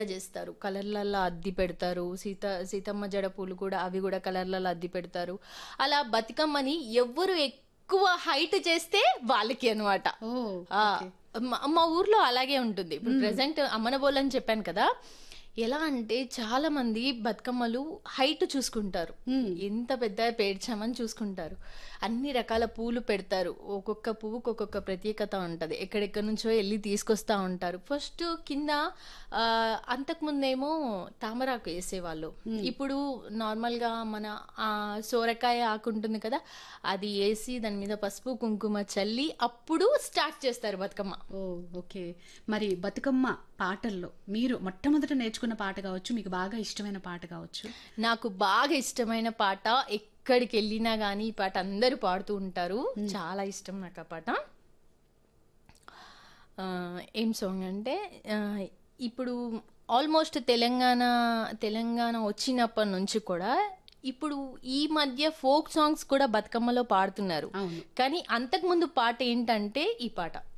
చేస్తారు కలర్లలో అద్ది పెడతారు సీత సీతమ్మ జడ పూలు కూడా అవి కూడా కలర్లలో అద్ది పెడతారు అలా బతుకమ్మని ఎవ్వరు ఎక్కువ హైట్ చేస్తే వాళ్ళకి అనమాట ఓ మా ఊర్లో అలాగే ఉంటుంది ఇప్పుడు ప్రెసెంట్ అమ్మనబోలు అని చెప్పాను కదా ఎలా అంటే చాలా మంది బతుకమ్మలు హైట్ చూసుకుంటారు ఎంత పెద్ద పేర్చామని చూసుకుంటారు అన్ని రకాల పూలు పెడతారు ఒక్కొక్క పువ్వుకి ఒక్కొక్క ప్రత్యేకత ఉంటది ఎక్కడెక్కడి నుంచో వెళ్ళి తీసుకొస్తా ఉంటారు ఫస్ట్ కింద ఆ, అంతకుముందేమో తామరాకు వేసేవాళ్ళు ఇప్పుడు నార్మల్ గా మన ఆ సోరకాయ ఆకు ఉంటుంది కదా అది వేసి దాని మీద పసుపు కుంకుమ చల్లి అప్పుడు స్టార్ట్ చేస్తారు బతుకమ్మ ఓ ఓకే మరి బతుకమ్మ పాటల్లో మీరు మొట్టమొదట నేర్చుకున్న పాట కావచ్చు మీకు బాగా ఇష్టమైన పాట కావచ్చు నాకు బాగా ఇష్టమైన పాట ఎక్కడికి వెళ్ళినా గానీ ఈ పాట అందరూ పాడుతూ ఉంటారు చాలా ఇష్టం నాకు ఆ పాట ఆ, ఏం సాంగ్ అంటే ఆ, ఇప్పుడు ఆల్మోస్ట్ తెలంగాణ తెలంగాణ వచ్చినప్పటి నుంచి కూడా ఇప్పుడు ఈ మధ్య ఫోక్ సాంగ్స్ కూడా బతుకమ్మలో పాడుతున్నారు అవును కానీ అంతకుముందు పాట ఏంటంటే ఈ పాట